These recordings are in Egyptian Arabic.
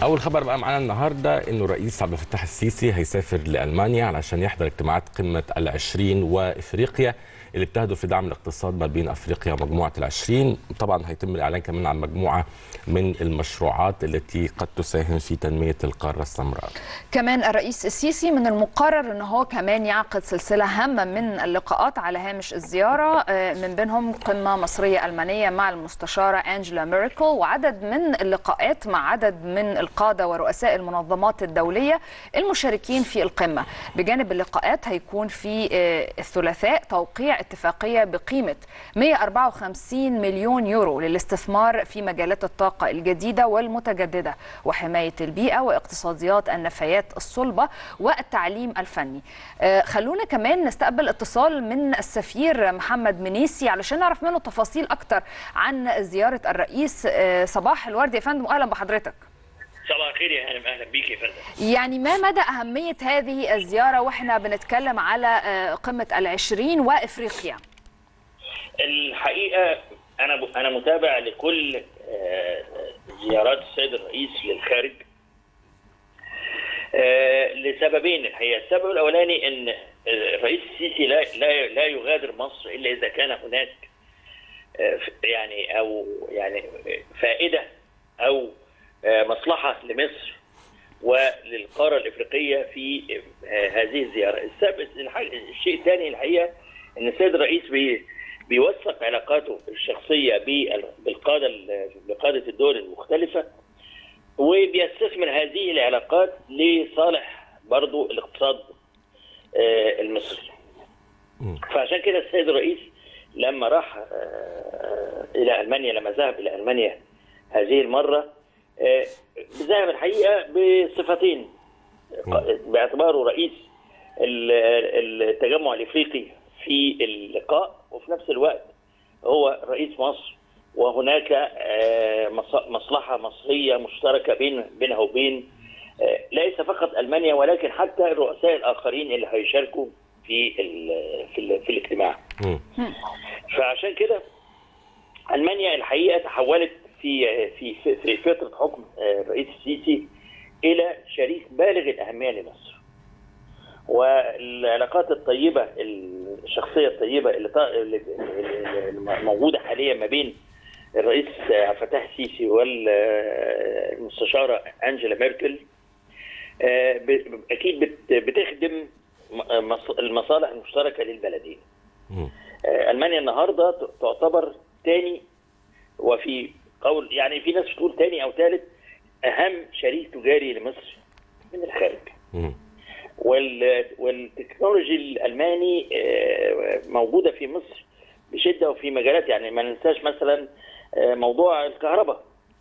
اول خبر بقى معانا النهارده انه الرئيس عبد الفتاح السيسي هيسافر لالمانيا علشان يحضر اجتماعات قمه العشرين وافريقيا اللي بتهدف في دعم الاقتصاد ما بين افريقيا ومجموعه العشرين طبعا هيتم الاعلان كمان عن مجموعه من المشروعات التي قد تساهم في تنميه القاره السمراء كمان الرئيس السيسي من المقرر ان هو كمان يعقد سلسله هامه من اللقاءات على هامش الزياره آه، من بينهم قمه مصريه المانيه مع المستشاره انجела ميركل وعدد من اللقاءات مع عدد من القاده ورؤساء المنظمات الدوليه المشاركين في القمه بجانب اللقاءات هيكون في آه، الثلاثاء توقيع اتفاقيه بقيمه 154 مليون يورو للاستثمار في مجالات الطاقه الجديده والمتجدده وحمايه البيئه واقتصاديات النفايات الصلبه والتعليم الفني. آه، خلونا كمان نستقبل اتصال من السفير محمد منيسي علشان نعرف منه تفاصيل اكتر عن زياره الرئيس آه، صباح الورد يا فندم واهلا بحضرتك. صباح الخير يا هانم اهلا بيك يا فندم يعني ما مدى أهمية هذه الزيارة وإحنا بنتكلم على آه، قمة العشرين وإفريقيا الحقيقه انا ب... انا متابع لكل آه، زيارات السيد الرئيس للخارج آه، لسببين الحقيقه السبب الاولاني ان الرئيس السيسي لا لا لا يغادر مصر الا اذا كان هناك آه، ف- يعني او يعني فائده او آه، مصلحه لمصر وللقاره الافريقيه في آه، هذه الزياره. السبب الح- الشيء الثاني الحقيقه ان السيد الرئيس بي بيوثق علاقاته الشخصيه بال- بالقاده ال- بقاده الدول المختلفه وبيستثمر هذه العلاقات لصالح برضو الاقتصاد آه، المصري. مم. فعشان كده السيد الرئيس لما راح آه، الى المانيا لما ذهب الى المانيا هذه المره آه، ذهب الحقيقه بصفتين باعتباره رئيس ال- التجمع الافريقي في اللقاء وفي نفس الوقت هو رئيس مصر وهناك آه، مص- مصلحه مصريه مشتركه بين بينها وبين آه، ليس فقط المانيا ولكن حتى الرؤساء الاخرين اللي هيشاركوا في ال- في, ال- في الاجتماع. مم. فعشان كده المانيا الحقيقه تحولت في في في, في فتره حكم آه، الرئيس السيسي الى شريك بالغ الاهميه لمصر. والعلاقات الطيبه الشخصيه الطيبه اللي طا- اللي اللي موجوده حاليا ما بين الرئيس عبد الفتاح السيسي والمستشاره انجela ميركل آه، ب- اكيد بت- بتخدم م- مص- المصالح المشتركه للبلدين. مم. آه، المانيا النهارده ت- تعتبر تاني وفي قول يعني في ناس بتقول تاني او ثالث اهم شريك تجاري لمصر من الخارج مم. وال والتكنولوجي الالماني آه، موجوده في مصر بشده وفي مجالات يعني ما ننساش مثلا آه، موضوع الكهرباء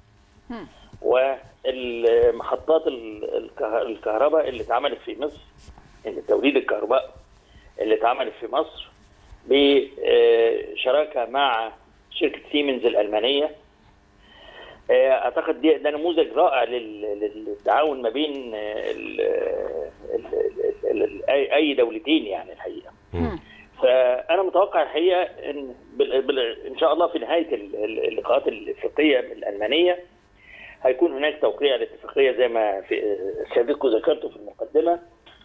والمحطات ال- الكه- الكهرباء اللي اتعملت في مصر اللي توليد الكهرباء اللي اتعملت في مصر بشراكه مع شركه سيمنز الالمانيه آه، اعتقد دي ده نموذج رائع لل- للتعاون ما بين آه، ال- ال- ال- ال- اي أي دولتين يعني الحقيقه مم. فانا متوقع الحقيقه ان بال... بال... ان شاء الله في نهايه ال- ال- اللقاءات الافريقيه الالمانيه هيكون هناك توقيع لاتفاقيه زي ما في سيادتكم ذكرته في المقدمه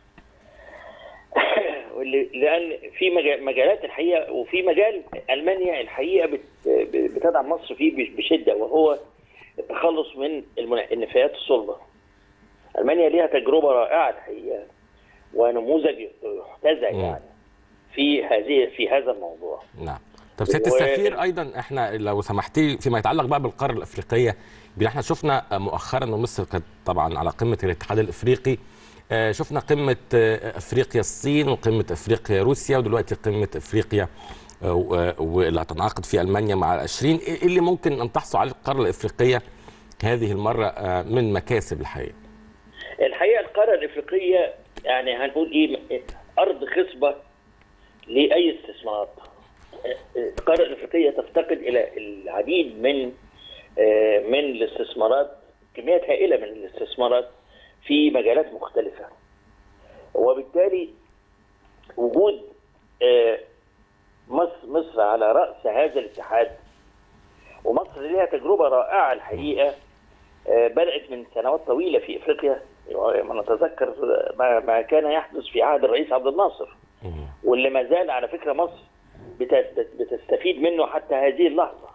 واللي- لان في مجا- مجالات الحقيقه وفي مجال المانيا الحقيقه بت... بتدعم مصر فيه بش- بشده وهو التخلص من المنا- النفايات الصلبه. المانيا ليها تجربه رائعه الحقيقه ونموذج يحتذى مم. يعني في هذه في هذا الموضوع. نعم طب سياده و- السفير ايضا احنا لو سمحتي فيما يتعلق بقى بالقاره الافريقيه يمكن احنا شفنا مؤخرا ان مصر كانت طبعا على قمه الاتحاد الافريقي آه، شفنا قمه آه، افريقيا الصين وقمه افريقيا روسيا ودلوقتي قمه افريقيا آه، و- واللي هتنعقد في المانيا مع العشرين ايه اللي ممكن ان تحصل عليه القاره الافريقيه هذه المره آه، من مكاسب الحقيقه الحقيقه القاره الافريقيه يعني هنقول ايه ارض خصبه لاي استثمارات. القاره الافريقيه تفتقد الى العديد من آه، من الاستثمارات كميات هائله من الاستثمارات في مجالات مختلفه. وبالتالي وجود آه، مصر مصر على راس هذا الاتحاد ومصر لها تجربه رائعه الحقيقه آه، بدات من سنوات طويله في افريقيا ما نتذكر ما ما كان يحدث في عهد الرئيس عبد الناصر مم. واللي ما زال على فكره مصر بتست- بتستفيد منه حتى هذه اللحظه.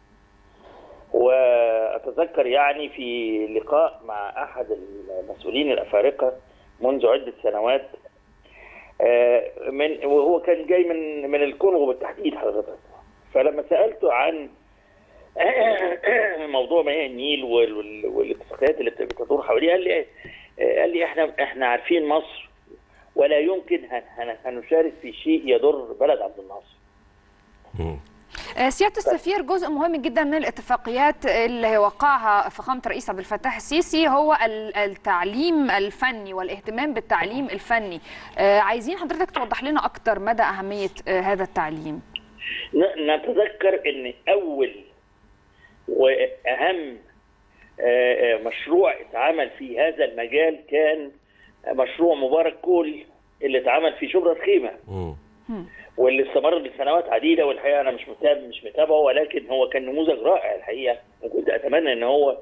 واتذكر يعني في لقاء مع احد المسؤولين الافارقه منذ عده سنوات آه، من وهو كان جاي من من الكونغو بالتحديد حضرتك فلما سالته عن موضوع مياه النيل وال- وال- والاتفاقيات اللي بتدور حواليه قال لي آه، قال لي احنا احنا عارفين مصر ولا يمكن هن- هن- هنشارك في شيء يضر بلد عبد الناصر مم. آه، سياده السفير جزء مهم جدا من الاتفاقيات اللي وقعها فخامه الرئيس عبد الفتاح السيسي هو ال- التعليم الفني والاهتمام بالتعليم الفني آه، عايزين حضرتك توضح لنا اكتر مدى اهميه آه، هذا التعليم ن- نتذكر ان اول واهم آه، آه، مشروع اتعمل في هذا المجال كان مشروع مبارك كول اللي اتعمل في شبرا الخيمه مم. واللي استمر لسنوات عديده والحقيقه انا مش متابع مش متابعه ولكن هو كان نموذج رائع الحقيقه وكنت اتمنى ان هو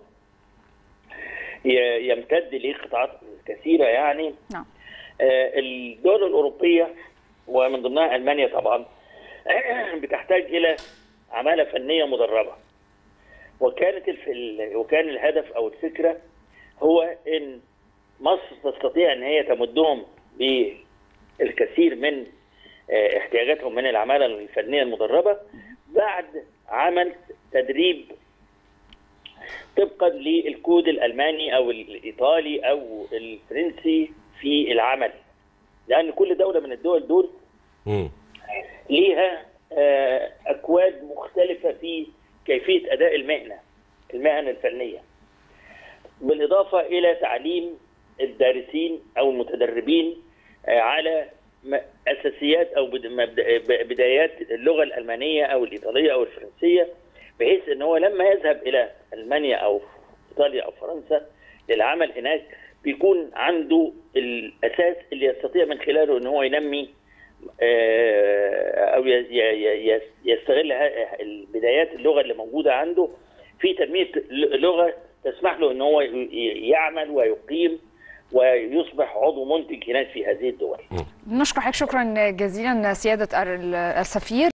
ي- يمتد لقطاعات كثيره يعني نعم آه، الدول الأوروبية ومن ضمنها ألمانيا طبعا بتحتاج إلى عمالة فنية مدربة وكانت الف... ال- وكان الهدف أو الفكرة هو إن مصر تستطيع إن هي تمدهم بالكثير من آه، احتياجاتهم من العمالة الفنية المدربة بعد عمل تدريب طبقا للكود الالماني او الايطالي او الفرنسي في العمل لان كل دوله من الدول دول مم. ليها آه، اكواد مختلفه في كيفيه اداء المهنه المهن الفنيه بالاضافه الى تعليم الدارسين او المتدربين آه، على م- اساسيات او بد- مبد- ب- بدايات اللغه الالمانيه او الايطاليه او الفرنسيه بحيث ان هو لما يذهب الى المانيا او ايطاليا او فرنسا للعمل هناك بيكون عنده الاساس اللي يستطيع من خلاله ان هو ينمي آه، او ي- ي- ي- يستغل ه- البدايات اللغه اللي موجوده عنده في تنميه ل- لغه تسمح له ان هو ي- ي- يعمل ويقيم ويصبح عضو منتج هناك في هذه الدول نشكر حضرتك شكرا جزيلا سياده ال- السفير